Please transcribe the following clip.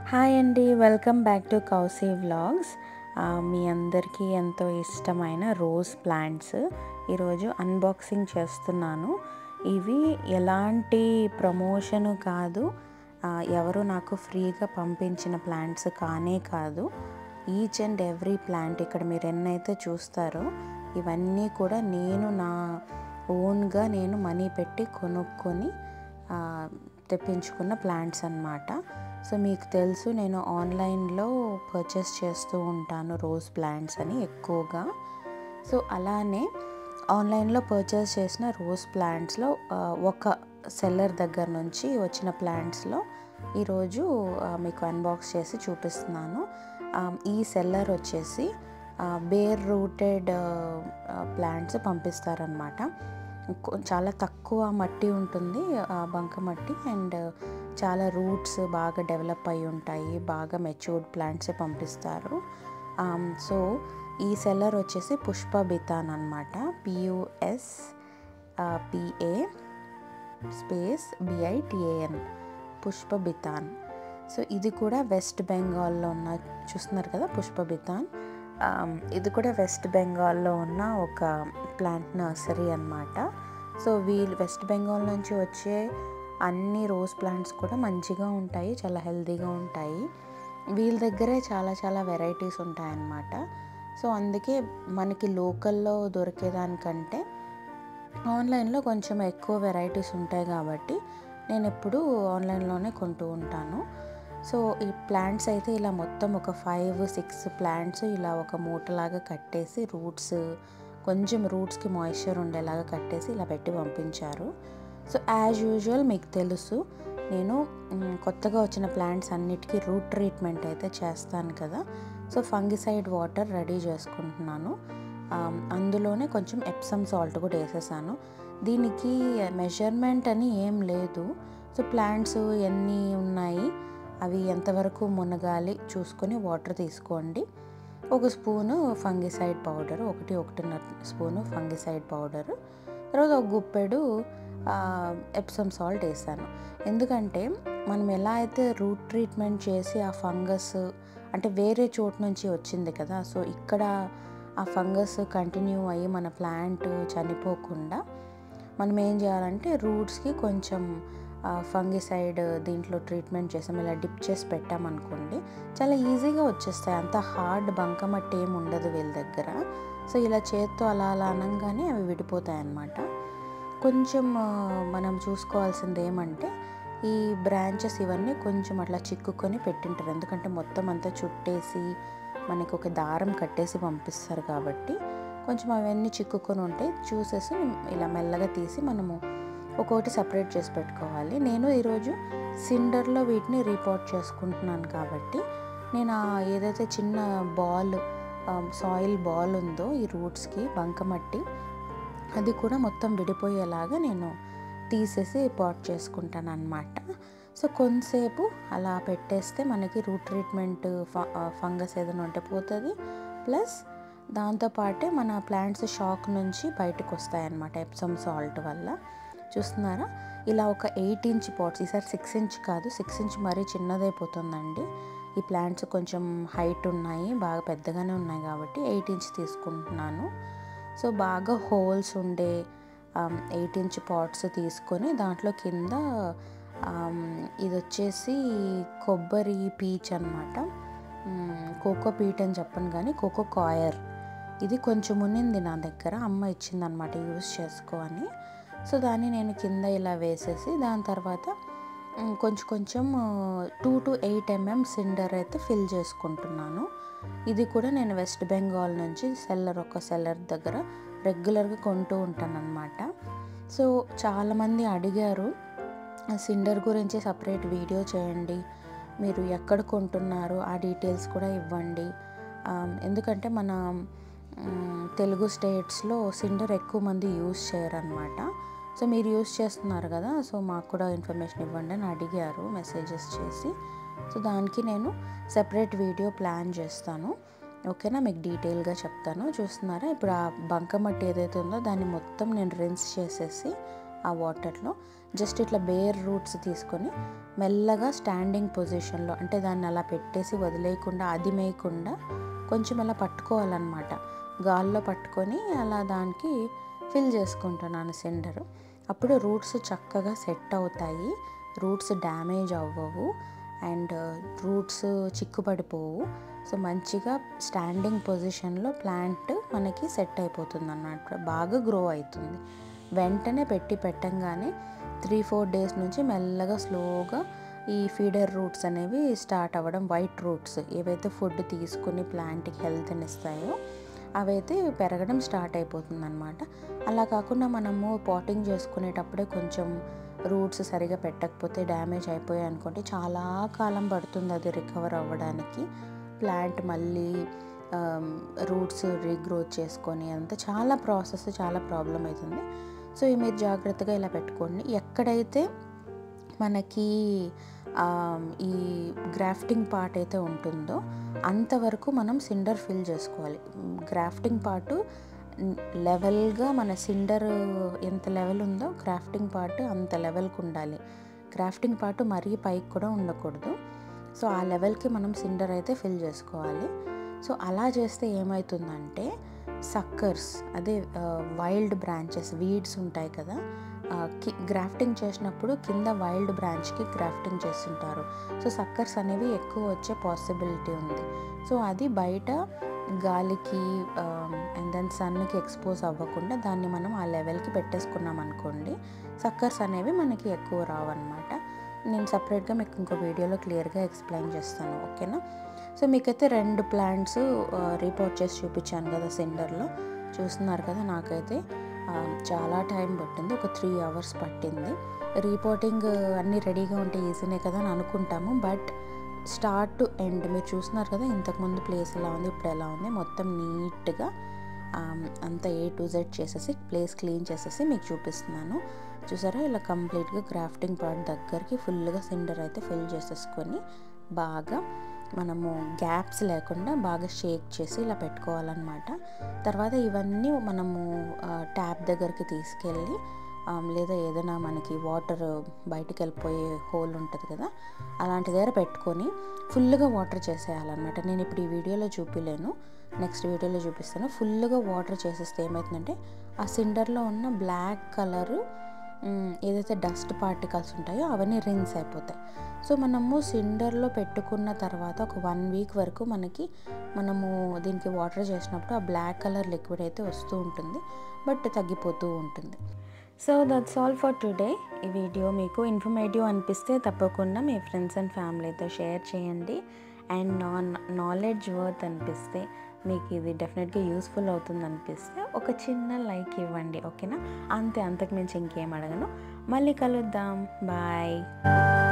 hi అండి welcome back to Kousi vlogs మీ అందరికీ ఎంతో ఇష్టమైన రోజ్ ప్లాంట్స్ ఈరోజు అన్బాక్సింగ్ చేస్తున్నాను ఇవి ఎలాంటి ప్రమోషను కాదు ఆ, ఎవరు నాకు ఫ్రీగా పంపించిన ప్లాంట్స్ కానే కాదు ఈచ్ అండ్ ఎవ్రీ ప్లాంట్ ఇక్కడ మీరు ఎన్నైతే చూస్తారో ఇవన్నీ కూడా నేను నా ఓన్గా నేను మనీ పెట్టి కొనుక్కొని ఆ, తెప్పించుకున్న ప్లాంట్స్ అన్నమాట సో మీకు తెలుసు నేను ఆన్లైన్లో పర్చేస్ చేస్తూ ఉంటాను రోజ్ ప్లాంట్స్ అని ఎక్కువగా సో అలానే ఆన్లైన్లో పర్చేస్ చేసిన రోజ్ ప్లాంట్స్లో ఆ, ఒక సెల్లర్ దగ్గర నుంచి వచ్చిన ప్లాంట్స్లో ఈరోజు ఆ, మీకు అన్బాక్స్ చేసి చూపిస్తున్నాను ఆ, ఈ సెల్లర్ వచ్చేసి బేర్ రూటెడ్ ప్లాంట్స్ పంపిస్తారనమాట కొ- చాలా తక్కువ మట్టి ఉంటుంది ఆ, బంక మట్టి అండ్ చాలా రూట్స్ బాగా డెవలప్ అయి ఉంటాయి బాగా మెచ్యూర్డ్ ప్లాంట్స్ పంపిస్తారు సో ఈ సెల్లర్ వచ్చేసి పుష్ప బితాన్ అనమాట P U S P A space B I T A N Pushpa Bitan so ఇది కూడా వెస్ట్ బెంగాల్లో ఉన్న చూస్తున్నారు కదా పుష్ప బితాన్ ఆమ్, ఇది కూడా వెస్ట్ బెంగాల్లో ఉన్న ఒక ప్లాంట్ నర్సరీ అన్నమాట సో వీళ్ళు వెస్ట్ బెంగాల్ నుంచి వచ్చే అన్ని రోజ్ ప్లాంట్స్ కూడా మంచిగా ఉంటాయి చాలా హెల్తీగా ఉంటాయి వీళ్ళ దగ్గరే చాలా చాలా వెరైటీస్ ఉంటాయన్నమాట సో అందుకే మనకి లోకల్లో దొరికేదానికంటే ఆన్లైన్లో కొంచెం ఎక్కువ వెరైటీస్ ఉంటాయి కాబట్టి నేను ఎప్పుడు ఆన్లైన్లోనే కొంటూ ఉంటాను సో ఈ ప్లాంట్స్ అయితే ఇలా మొత్తం ఒక ఫైవ్ సిక్స్ ప్లాంట్స్ ఇలా ఒక మూటలాగా కట్టేసి రూట్స్ కొంచెం రూట్స్కి మాయిశ్చర్ ఉండేలాగా కట్టేసి ఇలా పెట్టి పంపించారు సో యాజ్ యూజువల్ మీకు తెలుసు నేను మ్, కొత్తగా వచ్చిన ప్లాంట్స్ అన్నిటికీ రూట్ ట్రీట్మెంట్ అయితే చేస్తాను కదా సో ఫంగిసైడ్ వాటర్ రెడీ చేసుకుంటున్నాను ఆమ్, అందులోనే కొంచెం ఎప్సమ్ సాల్ట్ కూడా వేసేసాను దీనికి మెజర్మెంట్ అని ఏం లేదు సో ప్లాంట్స్ ఎన్ని ఉన్నాయి అవి ఎంతవరకు మునగాలి చూసుకొని వాటర్ తీసుకోండి ఒక స్పూను ఫంగిసైడ్ పౌడర్ ఒకటి ఒకటిన్నర స్పూను ఫంగిసైడ్ పౌడర్ తర్వాత ఒక గుప్పెడు ఎప్సమ్ సాల్ట్ వేసాను ఎందుకంటే మనం ఎలా అయితే రూట్ ట్రీట్మెంట్ చేసి ఆ ఫంగస్ అంటే వేరే చోటు నుంచి వచ్చింది కదా సో ఇక్కడ ఆ ఫంగస్ కంటిన్యూ అయ్యి మన ప్లాంట్ చనిపోకుండా మనం ఏం చేయాలంటే రూట్స్కి కొంచెం ఫంగిసైడ్ దీంట్లో ట్రీట్మెంట్ చేసాం ఇలా డిప్ చేసి పెట్టామనుకోండి చాలా ఈజీగా వచ్చేస్తాయి అంత హార్డ్ బంకమట్టి ఏమి ఉండదు వీళ్ళ దగ్గర సో ఇలా చేత్తో అలా అలా అనగానే అవి విడిపోతాయి అన్నమాట కొంచెం ఆ, మనం చూసుకోవాల్సింది ఏమంటే ఈ బ్రాంచెస్ ఇవన్నీ కొంచెం అట్లా చిక్కుకొని పెట్టింటారు ఎందుకంటే మొత్తం అంతా చుట్టేసి మనకి ఒక దారం కట్టేసి పంపిస్తారు కాబట్టి కొంచెం అవన్నీ చిక్కుకొని ఉంటాయి చూసేసి ఇలా మెల్లగా తీసి మనము ఒక్కొక్కటి సపరేట్ చేసి పెట్టుకోవాలి నేను ఈరోజు సిండర్లో వీటిని రిపోర్ట్ చేసుకుంటున్నాను కాబట్టి నేను ఆ ఏదైతే చిన్న బాల్ సాయిల్ బాల్ ఉందో ఈ రూట్స్కి బంకమట్టి అది కూడా మొత్తం విడిపోయేలాగా నేను తీసేసి పాట్ చేసుకుంటాను అనమాట సో కొంతసేపు అలా పెట్టేస్తే మనకి రూట్ ట్రీట్మెంట్ ఫంగస్ ఏదైనా ఉంటే పోతుంది ప్లస్ దాంతోపాటే మన ప్లాంట్స్ షాక్ నుంచి బయటకు వస్తాయన్నమాట ఎప్సమ్ సాల్ట్ వల్ల చూస్తున్నారా ఇలా ఒక ఎయిట్ ఇంచ్ పాట్స్ ఈసారి సిక్స్ ఇంచ్ కాదు సిక్స్ ఇంచ్ మరీ చిన్నదైపోతుందండి ఈ ప్లాంట్స్ కొంచెం హైట్ ఉన్నాయి బాగా పెద్దగానే ఉన్నాయి కాబట్టి ఎయిట్ ఇంచ్ తీసుకుంటున్నాను సో బాగా హోల్స్ ఉండే ఎయిట్ ఇంచ్ పాట్స్ తీసుకొని దాంట్లో కింద ఆమ్, ఇది వచ్చేసి కొబ్బరి పీచ్ అనమాట కోకో పీట్ అని చెప్పను కానీ కోకో కాయర్ ఇది కొంచెం ఉన్నింది నా దగ్గర అమ్మ ఇచ్చిందనమాట యూస్ చేసుకో అని సో దాన్ని నేను కింద ఇలా వేసేసి దాని తర్వాత మ్, కొంచెం కొంచెం two to eight M M cinder అయితే ఫిల్ చేసుకుంటున్నాను ఇది కూడా నేను వెస్ట్ బెంగాల్ నుంచి సెల్లర్ ఒక సెల్లర్ దగ్గర రెగ్యులర్గా కొంటూ ఉంటానన్నమాట సో చాలామంది అడిగారు సిండర్ గురించి సపరేట్ వీడియో చేయండి మీరు ఎక్కడ కొంటున్నారు ఆ డీటెయిల్స్ కూడా ఇవ్వండి ఆమ్, ఎందుకంటే మన మ్, తెలుగు స్టేట్స్లో సిండర్ ఎక్కువ మంది యూస్ చేయరనమాట సో మీరు యూస్ చేస్తున్నారు కదా సో మాకు కూడా ఇన్ఫర్మేషన్ ఇవ్వండి అని అడిగారు మెసేజెస్ చేసి సో దానికి నేను సెపరేట్ వీడియో ప్లాన్ చేస్తాను ఓకేనా మీకు డీటెయిల్గా చెప్తాను చూస్తున్నారా ఇప్పుడు ఆ బంకమట్టి ఏదైతే ఉందో దాన్ని మొత్తం నేను రిన్స్ చేసేసి ఆ వాటర్లో జస్ట్ ఇట్లా బేర్ రూట్స్ తీసుకొని మెల్లగా స్టాండింగ్ పొజిషన్లో అంటే దాన్ని అలా పెట్టేసి వదిలేయకుండా అదిమేయకుండా కొంచెం అలా పట్టుకోవాలన్నమాట గాల్లో పట్టుకొని అలా దానికి ఫిల్ చేసుకుంటున్నాను సిలిండర్ అప్పుడు రూట్స్ చక్కగా సెట్ అవుతాయి రూట్స్ డ్యామేజ్ అవ్వవు అండ్ రూట్స్ చిక్కుపడిపోవు సో మంచిగా స్టాండింగ్ పొజిషన్లో ప్లాంట్ మనకి సెట్ అయిపోతుంది అన్నమాట బాగా గ్రో అవుతుంది వెంటనే పెట్టి పెట్టంగానే త్రీ ఫోర్ డేస్ నుంచి మెల్లగా స్లోగా ఈ ఫీడర్ రూట్స్ అనేవి స్టార్ట్ అవ్వడం వైట్ రూట్స్ ఏవైతే ఫుడ్ తీసుకుని ప్లాంట్కి హెల్త్ని ఇస్తాయో అవైతే పెరగడం స్టార్ట్ అయిపోతుంది అనమాట అలా కాకుండా మనము పాటింగ్ చేసుకునేటప్పుడే కొంచెం రూట్స్ సరిగా పెట్టకపోతే డ్యామేజ్ అయిపోయాయి అనుకుంటే చాలా కాలం పడుతుంది అది రికవర్ అవ్వడానికి ప్లాంట్ మళ్ళీ రూట్స్ రీగ్రోత్ చేసుకొని అంతా చాలా ప్రాసెస్ చాలా ప్రాబ్లం అవుతుంది సో ఈ మీరు జాగ్రత్తగా ఇలా పెట్టుకోండి ఎక్కడైతే మనకి ఈ గ్రాఫ్టింగ్ పార్ట్ అయితే ఉంటుందో అంతవరకు మనం సిండర్ ఫిల్ చేసుకోవాలి గ్రాఫ్టింగ్ పార్టు లెవెల్గా మన సిండర్ ఎంత లెవెల్ ఉందో గ్రాఫ్టింగ్ పార్ట్ అంత లెవెల్కి ఉండాలి గ్రాఫ్టింగ్ పార్ట్ మరీ పైకి కూడా ఉండకూడదు సో ఆ లెవెల్కి మనం సిండర్ అయితే ఫిల్ చేసుకోవాలి సో అలా చేస్తే ఏమవుతుందంటే సక్కర్స్ అదే వైల్డ్ బ్రాంచెస్ వీడ్స్ ఉంటాయి కదా కి గ్రాఫ్టింగ్ చేసినప్పుడు కింద వైల్డ్ బ్రాంచ్కి గ్రాఫ్టింగ్ చేస్తుంటారు సో సక్కర్స్ అనేవి ఎక్కువ వచ్చే పాసిబిలిటీ ఉంది సో అది బయట గాలికి అండ్ దెన్ సన్కి ఎక్స్పోజ్ అవ్వకుండా దాన్ని మనం ఆ లెవెల్కి పెట్టేసుకున్నాం అనుకోండి సక్కర్స్ అనేవి మనకి ఎక్కువ రావన్నమాట నేను సపరేట్గా మీకు ఇంకో వీడియోలో క్లియర్గా ఎక్స్ప్లెయిన్ చేస్తాను ఓకేనా సో మీకైతే రెండు ప్లాంట్స్ రిపోర్ట్ చేసి చూపించాను కదా సెంటర్లో చూస్తున్నారు కదా నాకైతే చాలా టైం పట్టింది ఒక త్రీ అవర్స్ పట్టింది రిపోర్టింగ్ అన్నీ రెడీగా ఉంటే ఈజీనే కదా అని అనుకుంటాము బట్ స్టార్ట్ టు ఎండ్ మీరు చూస్తున్నారు కదా ఇంతకుముందు ప్లేస్ ఎలా ఉంది ఇప్పుడు ఎలా ఉంది మొత్తం నీట్గా అంతా ఏ టు జెడ్ చేసేసి ప్లేస్ క్లీన్ చేసేసి మీకు చూపిస్తున్నాను చూసారా ఇలా కంప్లీట్గా గ్రాఫ్టింగ్ పార్ట్ దగ్గరికి ఫుల్గా సిండర్ అయితే ఫిల్ చేసేసుకొని బాగా మనము గ్యాప్స్ లేకుండా బాగా షేక్ చేసి ఇలా పెట్టుకోవాలన్నమాట తర్వాత ఇవన్నీ మనము ట్యాప్ దగ్గరికి తీసుకెళ్ళి లేదా ఏదైనా మనకి వాటర్ బయటికి వెళ్ళిపోయే హోల్ ఉంటుంది కదా అలాంటి దగ్గర పెట్టుకొని ఫుల్గా వాటర్ చేసేయాలన్నమాట నేను ఇప్పుడు ఈ వీడియోలో చూపిలేను నెక్స్ట్ వీడియోలో చూపిస్తాను ఫుల్గా వాటర్ చేసేస్తే ఏమవుతుందంటే ఆ సిండర్లో ఉన్న బ్లాక్ కలరు ఏదైతే డస్ట్ పార్టికల్స్ ఉంటాయో అవన్నీ రిన్స్ అయిపోతాయి సో మనము సిండర్లో పెట్టుకున్న తర్వాత ఒక వన్ వీక్ వరకు మనకి మనము దీనికి వాటర్ చేసినప్పుడు ఆ బ్లాక్ కలర్ లిక్విడ్ అయితే వస్తూ ఉంటుంది బట్ తగ్గిపోతూ ఉంటుంది so that's all for today ఈ వీడియో మీకు ఇన్ఫర్మేటివ్ అనిపిస్తే తప్పకుండా మీ ఫ్రెండ్స్ అండ్ ఫ్యామిలీతో షేర్ చేయండి అండ్ నాన్ నాలెడ్జ్ వర్త్ అనిపిస్తే మీకు ఇది డెఫినెట్గా యూస్ఫుల్ అవుతుంది అనిపిస్తే ఒక చిన్న లైక్ ఇవ్వండి ఓకేనా అంతే అంతకు మించి ఇంకేం అడగను మళ్ళీ కలుద్దాం బాయ్